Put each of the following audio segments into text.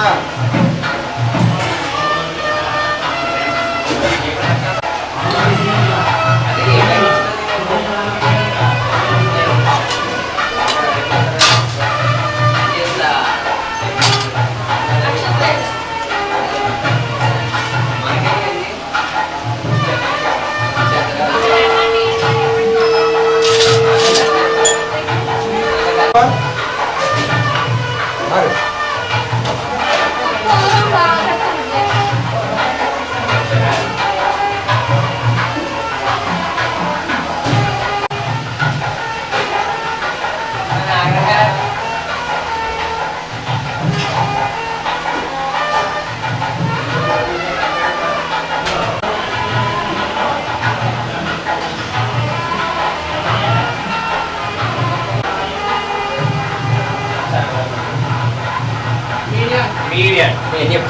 Medium. Medium.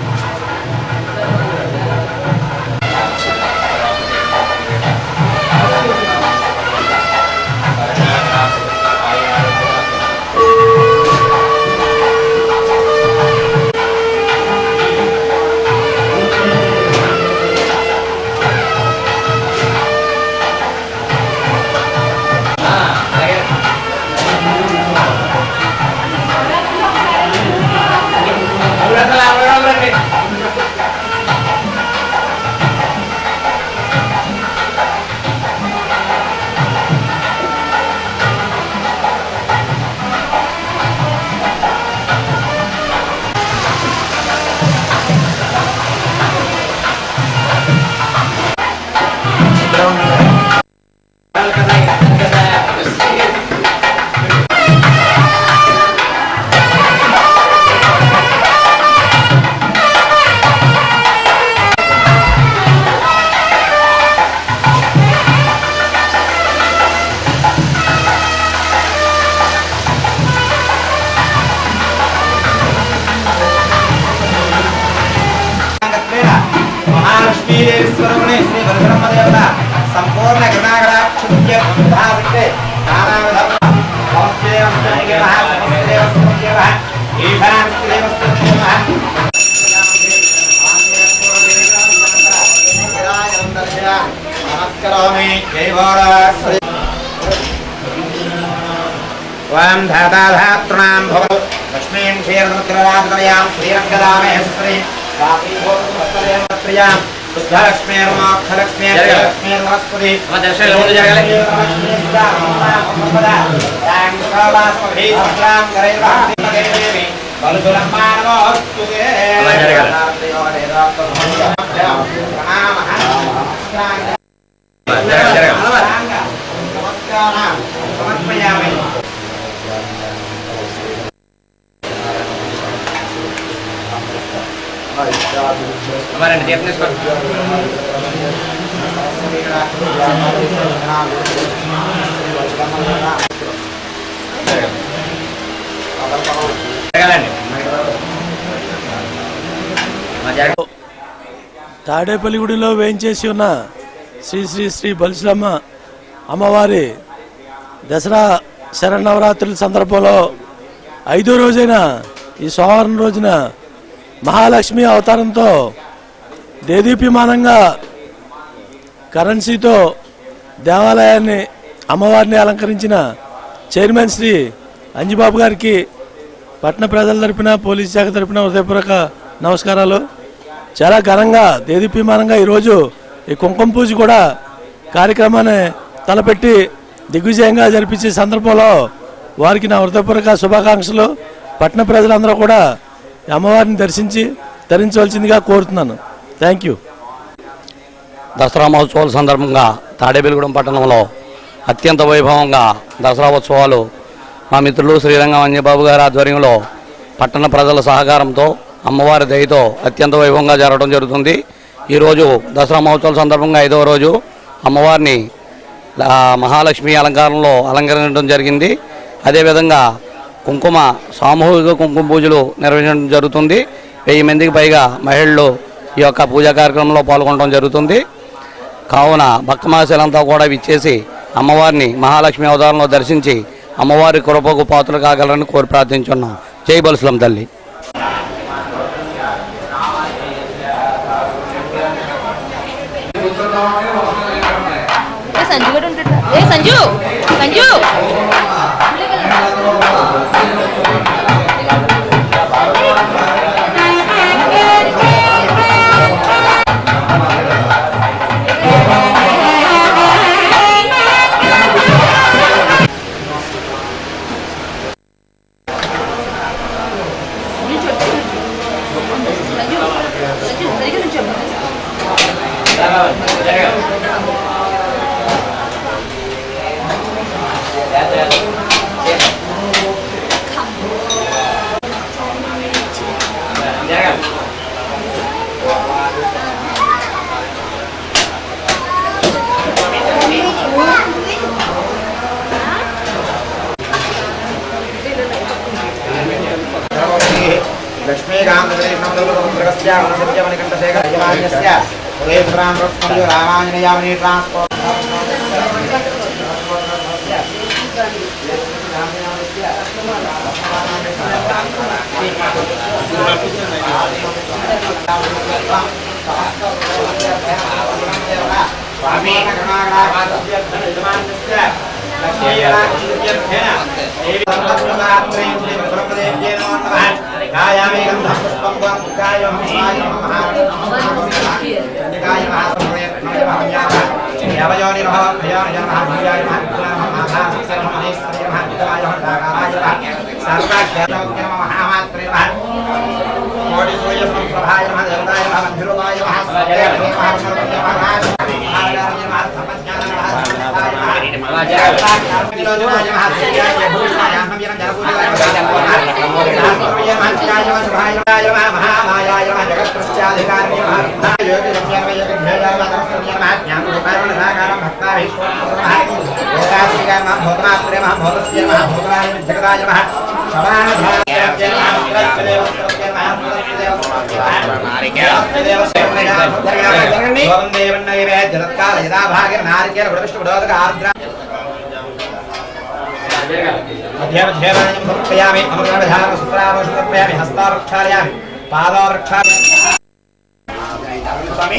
మహాలక్ష్మీదేవీశ్వరమునే Shri పరబ్రహ్మదేవత సంపూర్ణ కృణాగడాక్షుత్య భావితే నానావిధ నమస్తే నమస్తే దేవస్థ ఈశానస్య దేవస్థ నమస్కరోమి జైవోరాశ్రీ ఓం ధాతాధాతృణాం భవ లక్ష్మీం క్షీరసముద్రరాజతనయాం శ్రీరంగదామేశ్వరి ప్రియాం శుద్ధలక్ష్మీర్మోక్షలక్ష్మీర్లక్ష్మీర్వస్పతి మా దర్శనం ముందు జరగాలి. అలా జరగాలి. జరగాలి, జరగాలి. నమస్కారం సమర్పయామి అమ్మారండి దీపం తీసుకోండి జరగాలండి మా జరగ తాడేపల్లిగూడిలో వేయించేసి ఉన్న శ్రీ శ్రీ శ్రీ బలిశ్రమ్మ అమ్మవారి దసరా శరన్నవరాత్రుల సందర్భంలో ఐదో రోజైన ఈ సోమవారం రోజున మహాలక్ష్మి అవతారంతో దేదీప్యమానంగా కరెన్సీతో దేవాలయాన్ని అమ్మవారిని అలంకరించిన చైర్మన్ శ్రీ అంజిబాబు గారికి పట్టణ ప్రజల తరపున పోలీస్ శాఖ తరపున హృదయపూర్వక నమస్కారాలు చాలా ఘనంగా దేదీప్యమానంగా ఈరోజు ఈ కుంకుమ పూజ కూడా కార్యక్రమాన్ని తలపెట్టి దిగ్విజయంగా జరిపించే సందర్భంలో వారికి నా హృదయపూర్వక శుభాకాంక్షలు పట్టణ ప్రజలందరూ కూడా ఈ అమ్మవారిని దర్శించి ధరించవలసిందిగా కోరుతున్నాను థ్యాంక్ యూ దసరా మహోత్సవాల సందర్భంగా తాడేపల్లిగూడెం పట్టణంలో అత్యంత వైభవంగా దసరా ఉత్సవాలు మా మిత్రులు శ్రీరంగం అంజబాబు గారి ఆధ్వర్యంలో పట్టణ ప్రజల సహకారంతో అమ్మవారి దయతో అత్యంత వైభవంగా జరగడం జరుగుతుంది ఈరోజు దసరా మహోత్సవాల సందర్భంగా ఐదవ రోజు అమ్మవారిని ఆ, మహాలక్ష్మి అలంకారంలో అలంకరించడం జరిగింది అదేవిధంగా కుంకుమ సామూహిక కుంకుమ పూజలు నిర్వహించడం జరుగుతుంది వెయ్యి మందికి పైగా మహిళలు ఈ యొక్క పూజా కార్యక్రమంలో పాల్గొనడం జరుగుతుంది కావున భక్తమాసలంతా కూడా విచ్చేసి అమ్మవారిని మహాలక్ష్మి అవతారంలో దర్శించి అమ్మవారి కృపకు పాత్రలు కాగలరని కోరి ప్రార్థించున్నాం జై బలుసులం తల్లి సంజు సంజు లక్ష్మీకాంతశేఖరమాన్యస్య రామాంజనేయామని ట్రాన్స్పోర్ట్ స్వామి జగత్కాల యదా భాగ్య నారికేల విడవిష్ణు విడోదక ఆర్ద్ర అధ్యాధ్యాయాన్ని సమర్పయామి అమృతధార సుత్రామ సమర్పయామి హస్తారక్షాలయామి పాదారక్షాలయామి స్వామి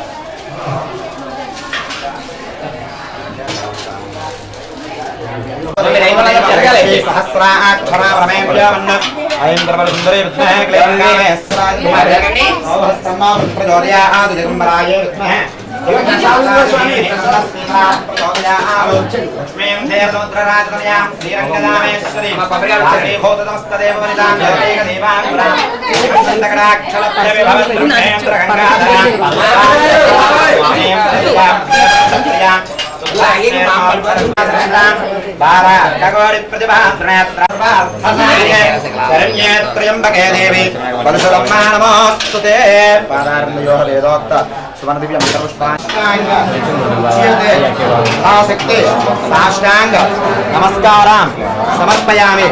సహస్రాక్షరామేభ్యామన్న అయం ప్రబల సుందరే విద్మహే క్లేంగామే స్రాజి ఔహస్తమ్మాం ప్రచోదయాత్ జగంబరాయ విద్మహే శరణ్యేత్రయంబకే దేవి పరశురమ్మా నమోస్తు పాదారంభయో వేదోక్త సువర్ణదివ్య ఆసక్తి సాష్టాంగ నమస్కారం సమర్పయామి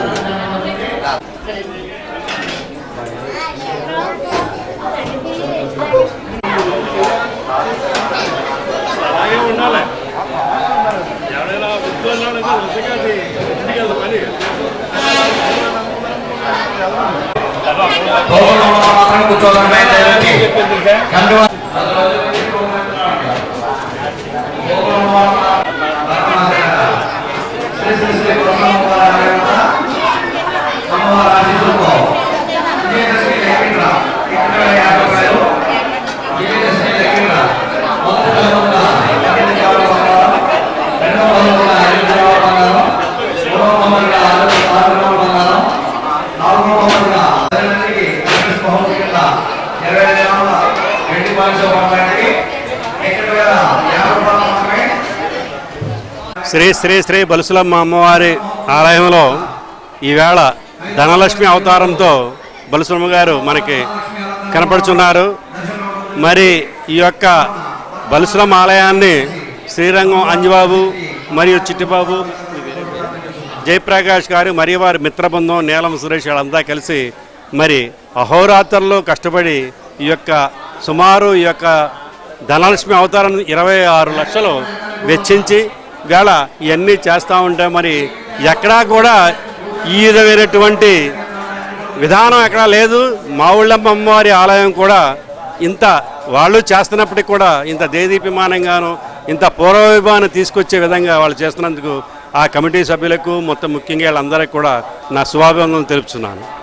శ్రీ శ్రీ శ్రీ బలుసులమ్మ అమ్మవారి ఆలయంలో ఈవేళ ధనలక్ష్మి అవతారంతో బలుసులమ్మ గారు మనకి కనపడుచున్నారు మరి ఈ యొక్క బలుసులమ్మ ఆలయాన్ని శ్రీరంగం అంజబాబు మరియు చిట్టిబాబు జయప్రకాష్ గారు మరియు వారి మిత్రబృందం నీలం సురేష్ వాళ్ళంతా కలిసి మరి అహోరాత్రుల్లో కష్టపడి ఈ యొక్క సుమారు ఈ యొక్క ధనలక్ష్మి అవతారం ఇరవై ఆరు లక్షలు వెచ్చించి వేళ ఇవన్నీ చేస్తూ ఉంటే మరి ఎక్కడా కూడా ఈ విధమైనటువంటి విధానం ఎక్కడా లేదు మా ఊళ్ళమ్మ అమ్మవారి ఆలయం కూడా ఇంత వాళ్ళు చేస్తున్నప్పటికి కూడా ఇంత దేదీప్యమానంగాను ఇంత పూర్వవైభవాన్ని తీసుకొచ్చే విధంగా వాళ్ళు చేస్తున్నందుకు ఆ కమిటీ సభ్యులకు మొత్తం ముఖ్యంగా వీళ్ళందరికీ కూడా నా శుభాభివందనలు తెలుపుతున్నాను